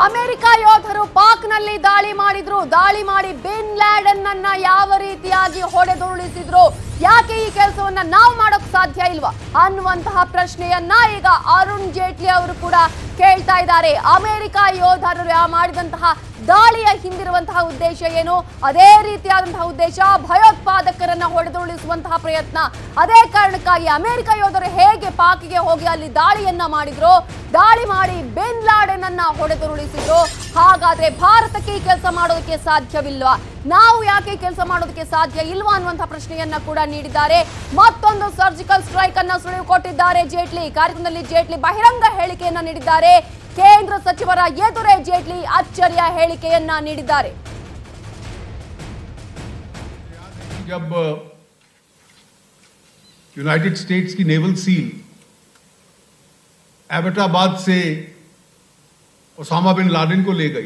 America ಯೋಧರು ಪಾಕ್ನಲ್ಲಿ ದಾಳಿ ಮಾಡಿದ್ರು ದಾಳಿ ಮಾಡಿ ಬಿನ್ ಲ್ಯಾಡನ್ ಅನ್ನ ಯಾವ ರೀತಿಯಾಗಿ ಹೊಡೆದುರುಳಿಸಿದ್ರು ಯಾಕೆ ಈ ಕೆಲಸವನ್ನ ನಾವು ಮಾಡೋಕ್ ಸಾಧ್ಯ ಇಲ್ವಾ ಅನ್ನುವಂತಹ ಪ್ರಶ್ನೆಯನ್ನ ಈಗ ಅರುಣ್ ಜೇಟ್ಲಿ ಅವರು ಕೂಡ ಕೇಳ್ತಾ ಇದ್ದಾರೆ ಅಮೆರಿಕ ಯೋಧರು ಯಾ- ಮಾಡಿದಂತಹ ದಾಳಿಯ ಹಿಂದಿರುವಂತಹ ಉದ್ದೇಶ ಏನು ಅದೇ ರೀತಿಯಾದಂತಹ ಉದ್ದೇಶ ಭಯೋತ್ಪಾದಕರನ್ನ ಹೊಡೆದುರುಳಿಸುವಂತಹ ಪ್ರಯತ್ನ ಅದೇ ಕಾರಣಕ್ಕಾಗಿ ಅಮೆರಿಕ ಯೋಧರು ಹೇಗೆ ಪಾಕ್ಗೆ ಹೋಗಿ ಅಲ್ಲಿ ದಾಳಿಯನ್ನ ಮಾಡಿದ್ರು ದಾಳಿ ಮಾಡಿ ಬಿನ್ ಲಾಡೆನ್ ಅನ್ನ ಹೊಡೆದುರುಳಿಸಿದ್ರು ಹಾಗಾದ್ರೆ ಭಾರತಕ್ಕೆ ಈ ಕೆಲಸ ಮಾಡೋದಕ್ಕೆ ಸಾಧ್ಯವಿಲ್ವಾ ನಾವು ಯಾಕೆ ಕೆಲಸ ಮಾಡೋದಕ್ಕೆ ಸಾಧ್ಯ ಇಲ್ವಾ ಅನ್ನುವಂತಹ ಪ್ರಶ್ನೆಯನ್ನ ಕೂಡ ನೀಡಿದ್ದಾರೆ ಮತ್ತೊಂದು ಸರ್ಜಿಕಲ್ ಸ್ಟ್ರೈಕ್ ಅನ್ನ ಸುಳಿವು ಕೊಟ್ಟಿದ್ದಾರೆ ಜೇಟ್ಲಿ ಕಾರ್ಯಕ್ರಮದಲ್ಲಿ ಜೇಟ್ಲಿ ಬಹಿರಂಗ ಹೇಳಿಕೆಯನ್ನ ನೀಡಿದ್ದಾರೆ ಕೇಂದ್ರ ಸಚಿವರ ಎದುರೇ ಜೇಟ್ಲಿ ಅಚ್ಚರಿಯ ಹೇಳಿಕೆಯನ್ನ ನೀಡಿದ್ದಾರೆ जब यूनाइटेड स्टेट्स की नेवल सील एबटाबाद से ओसामा बिन लादेन को ले गई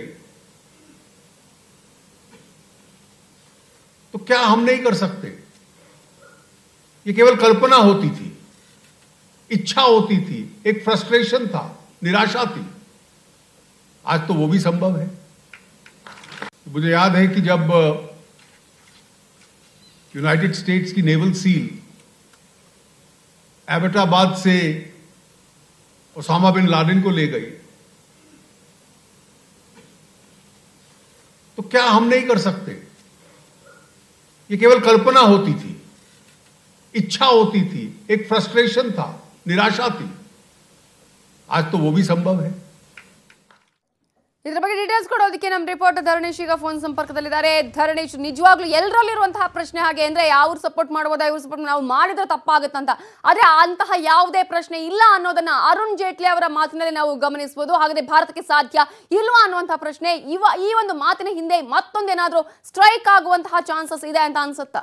तो क्या हम नहीं कर सकते ये केवल कल्पना होती थी इच्छा होती थी एक फ्रस्ट्रेशन था निराशा थी आज तो वो भी संभव है मुझे याद है कि जब यूनाइटेड स्टेट्स की नेवल सील एबटाबाद से ओसामा बिन लादेन को ले गई तो क्या हम नहीं कर सकते ये केवल कल्पना होती थी इच्छा होती थी एक फ्रस्ट्रेशन था निराशा थी आज तो वो भी संभव है ಇದ್ರ ಬಗ್ಗೆ ಡೀಟೇಲ್ಸ್ ಕೊಡೋದಕ್ಕೆ ನಮ್ಮ ರಿಪೋರ್ಟರ್ ಧರಣೇಶ್ ಈಗ ಫೋನ್ ಸಂಪರ್ಕದಲ್ಲಿದ್ದಾರೆ ಧರಣೇಶ್ ನಿಜವಾಗ್ಲೂ ಎಲ್ಲರಲ್ಲಿರುವಂತಹ ಪ್ರಶ್ನೆ ಹಾಗೆ ಅಂದ್ರೆ ಅವ್ರು ಸಪೋರ್ಟ್ ಮಾಡ್ಬೋದಾ ಇವ್ರು ಸಪೋರ್ಟ್ ನಾವು ಮಾಡಿದ್ರೆ ತಪ್ಪಾಗುತ್ತಂತ ಆದ್ರೆ ಅಂತಹ ಯಾವುದೇ ಪ್ರಶ್ನೆ ಇಲ್ಲ ಅನ್ನೋದನ್ನ ಅರುಣ್ ಜೇಟ್ಲಿ ಅವರ ಮಾತಿನಲ್ಲಿ ನಾವು ಗಮನಿಸಬಹುದು ಹಾಗಾದ್ರೆ ಭಾರತಕ್ಕೆ ಸಾಧ್ಯ ಇಲ್ವಾ ಅನ್ನುವಂತಹ ಪ್ರಶ್ನೆ ಇವ ಈ ಒಂದು ಮಾತಿನ ಹಿಂದೆ ಮತ್ತೊಂದೇನಾದ್ರೂ ಸ್ಟ್ರೈಕ್ ಆಗುವಂತಹ ಚಾನ್ಸಸ್ ಇದೆ ಅಂತ ಅನ್ಸುತ್ತಾ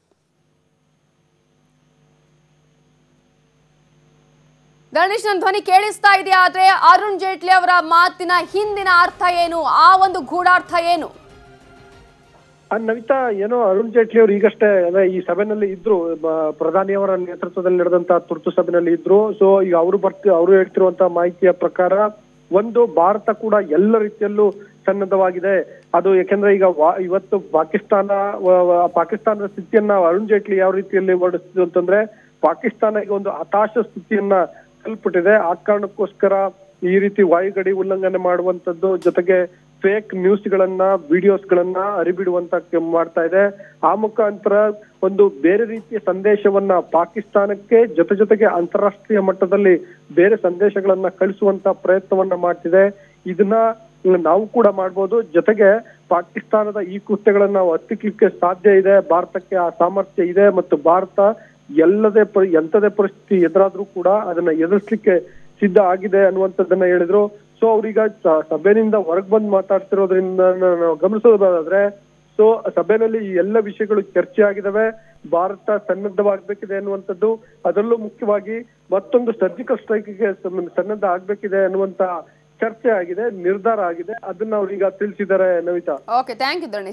ಧರಣೇಶ್ ನನ್ನ ಧ್ವನಿ ಕೇಳಿಸ್ತಾ ಇದೆಯಾ ಆದ್ರೆ ಅರುಣ್ ಜೇಟ್ಲಿ ಅವರ ಮಾತಿನ ಹಿಂದಿನ ಅರ್ಥ ಏನು ಆ ಒಂದು ಗೂಢಾರ್ಥ ಏನು ಆ, ನವಿತಾ ಏನೋ ಅರುಣ್ ಜೇಟ್ಲಿ ಅವರು ಈಗಷ್ಟೇ ಅಂದ್ರೆ ಈ ಸಭೆನಲ್ಲಿ ಇದ್ರು ಬ- ಪ್ರಧಾನಿಯವರ ನೇತೃತ್ವದಲ್ಲಿ ನಡೆದಂತ ತುರ್ತು ಸಭೆನಲ್ಲಿ ಇದ್ರು ಸೊ ಈಗ ಅವರು ಬರ್ತಿ ಅವರು ಹೇಳ್ತಿರುವಂತ ಮಾಹಿತಿಯ ಪ್ರಕಾರ ಒಂದು ಭಾರತ ಕೂಡ ಎಲ್ಲ ರೀತಿಯಲ್ಲೂ ಸನ್ನದ್ಧವಾಗಿದೆ ಅದು ಯಾಕೆಂದ್ರೆ ಈಗ ವಾ- ಇವತ್ತು ಪಾಕಿಸ್ತಾನ ವ- ವ- ಪಾಕಿಸ್ತಾನದ ಸ್ಥಿತಿಯನ್ನ ಅರುಣ್ ಜೇಟ್ಲಿ ಯಾವ ರೀತಿಯಲ್ಲಿ ವರ್ಣಿಸಿದ್ರು ಅಂತಂದ್ರೆ ಪಾಕಿಸ್ತಾನ ಈಗ ಒಂದು ಹತಾಶ ಸ್ಥಿತಿಯನ್ನ ತಲುಪಿಟ್ಟಿದೆ ಆ ಕಾರಣಕ್ಕೋಸ್ಕರ ಈ ರೀತಿ ವಾಯುಗಡಿ ಉಲ್ಲಂಘನೆ ಮಾಡುವಂತದ್ದು ಜೊತೆಗೆ ಫೇಕ್ ನ್ಯೂಸ್ ಗಳನ್ನ ವಿಡಿಯೋಸ್ ಗಳನ್ನ ಹರಿಬಿಡುವಂತ ಕೆ- ಮಾಡ್ತಾ ಇದೆ ಆ ಮುಖಾಂತರ ಒಂದು ಬೇರೆ ರೀತಿಯ ಸಂದೇಶವನ್ನ ಪಾಕಿಸ್ತಾನಕ್ಕೆ ಜೊತೆ ಜೊತೆಗೆ ಅಂತಾರಾಷ್ಟ್ರೀಯ ಮಟ್ಟದಲ್ಲಿ ಬೇರೆ ಸಂದೇಶಗಳನ್ನ ಕಳಿಸುವಂತ ಪ್ರಯತ್ನವನ್ನ ಮಾಡ್ತಿದೆ ಇದನ್ನ ನಾವು ಕೂಡ ಮಾಡ್ಬೋದು ಜೊತೆಗೆ ಪಾಕಿಸ್ತಾನದ ಈ ಕೃತ್ಯಗಳನ್ನ ನಾವು ಹತ್ತಿಕ್ಲಿಕ್ಕೆ ಸಾಧ್ಯ ಇದೆ ಭಾರತಕ್ಕೆ ಆ ಸಾಮರ್ಥ್ಯ ಇದೆ ಮತ್ತು ಭಾರತ ಎಲ್ಲದೇ ಪರಿ ಎಂತದೇ ಪರಿಸ್ಥಿತಿ ಎದುರಾದ್ರೂ ಕೂಡ ಅದನ್ನ ಎದುರಿಸ್ಲಿಕ್ಕೆ ಸಿದ್ಧ ಆಗಿದೆ ಅನ್ನುವಂಥದ್ದನ್ನ ಹೇಳಿದ್ರು ಸೊ ಅವ್ರೀಗ ಸ- ಸಭೆಯಿಂದ ಹೊರಗ್ ಬಂದ್ ಮಾತಾಡ್ತಿರೋದ್ರಿಂದ ನಾವು ಗಮನಿಸೋದಾದ್ರೆ ಸೊ ಸಭೆಯಲ್ಲಿ ಈ ಎಲ್ಲ ವಿಷಯಗಳು ಚರ್ಚೆ ಆಗಿದಾವೆ ಭಾರತ ಸನ್ನದ್ಧವಾಗ್ಬೇಕಿದೆ ಅನ್ನುವಂಥದ್ದು ಅದರಲ್ಲೂ ಮುಖ್ಯವಾಗಿ ಮತ್ತೊಂದು ಸರ್ಜಿಕಲ್ ಸ್ಟ್ರೈಕ್ಗೆ ಸನ್ನದ್ಧ ಆಗ್ಬೇಕಿದೆ ಅನ್ನುವಂತ ಚರ್ಚೆ ಆಗಿದೆ ನಿರ್ಧಾರ ಆಗಿದೆ ಅದನ್ನ ಅವ್ರೀಗ ತಿಳಿಸಿದ್ದಾರೆ Navitha okay thank you Dharanesh